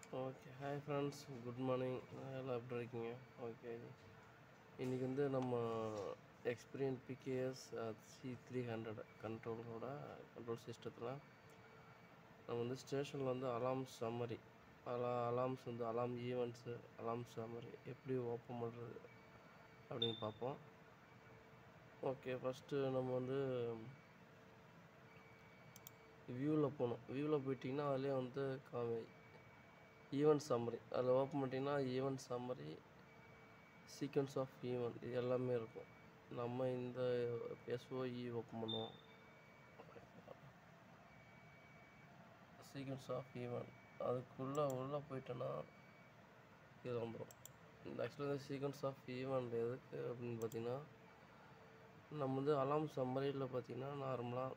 okay hi friends good morning எல்லாம் எப்படி இருக்கீங்க ஓகே இன்றைக்கி வந்து நம்ம Experion PKS C three hundred கண்ட்ரோலோட கண்ட்ரோல் சிஸ்டத்தில் நம்ம வந்து ஸ்டேஷனில் வந்து அலாம் சம்மரி அலா அலாம்ஸ் வந்து அலாம் ஈவெண்ட்ஸு அலாம் சம்மரி எப்படி ஓப்பன் பண்ணுறது அப்படின்னு பார்ப்போம் ஓகே ஃபஸ்ட்டு நம்ம வந்து வியூவில் போகணும் வியூவில் போயிட்டிங்கன்னா அதிலே வந்து காமி ஈவெண்ட் சம்மரி அதில் ஓப்பன் பண்ணிட்டீங்கன்னா event summary sequence of event இது எல்லாமே இருக்கும் நம்ம இந்த எஸ்ஓஇ ஓப்பன் பண்ணுவோம் சீக்வன்ஸ் ஆஃப் ஈவெண்ட் அதுக்குள்ளே உள்ளே போயிட்டோன்னா இது வந்துடும் இந்த ஆக்சுவலாக இந்த சீக்வன்ஸ் ஆஃப் ஈவெண்ட் எதுக்கு அப்படின்னு பார்த்தீங்கன்னா நம்ம வந்து அலாம் சம்மரியில் பார்த்தீங்கன்னா நார்மலாக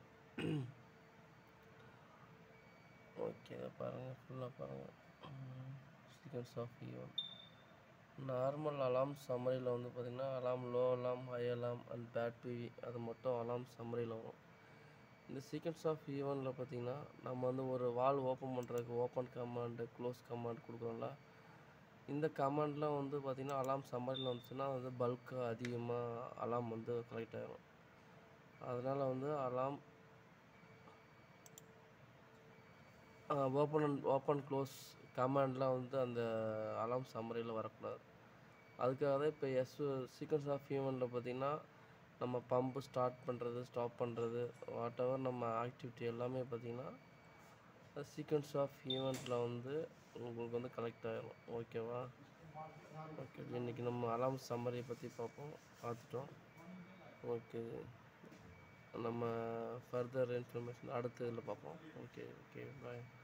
ஓகே பாருங்கள் ஃபுல்லாக பாருங்கள் sequence of event normal alarm சம்மரியில் வந்து பார்த்திங்கன்னா alarm low alarm high alarm and bad PV அது மட்டும் அலாம் சம்மரியில் வரும் இந்த சீக்வன்ஸ் ஆஃப் ஈவெண்ட்டில் பார்த்திங்கன்னா நம்ம வந்து ஒரு வால் ஓப்பன் பண்ணுறதுக்கு ஓப்பன் கமாண்டு க்ளோஸ் கமாண்ட் கொடுக்குறோம்ல இந்த கமாண்ட்லாம் வந்து பார்த்திங்கன்னா அலாம் சம்மரியில் வந்துச்சுன்னா வந்து பல்காக அதிகமாக அலாம் வந்து கலெக்ட் ஆகிடும் அதனால் வந்து alarm open and open close கமாண்ட்லாம் வந்து அந்த அலாம் சம்மரியில் வரக்கூடாது அதுக்காக தான் இப்போ எஸ் சீக்வன்ஸ் ஆஃப் ஈவெண்ட்டில் பார்த்திங்கன்னா நம்ம பம்பு ஸ்டார்ட் பண்ணுறது ஸ்டாப் பண்ணுறது வாட் எவர் நம்ம ஆக்டிவிட்டி எல்லாமே பார்த்திங்கன்னா சீக்வன்ஸ் ஆஃப் ஈவெண்ட்டில் வந்து உங்களுக்கு வந்து கலெக்ட் ஆகிடும் ஓகேவா ஓகே இன்றைக்கி நம்ம அலாம் சம்மரியை பற்றி பார்ப்போம் பார்த்துட்டோம் ஓகே நம்ம ஃபர்தர் இன்ஃபர்மேஷன் அடுத்த இதில் பார்ப்போம் ஓகே ஓகே பாய்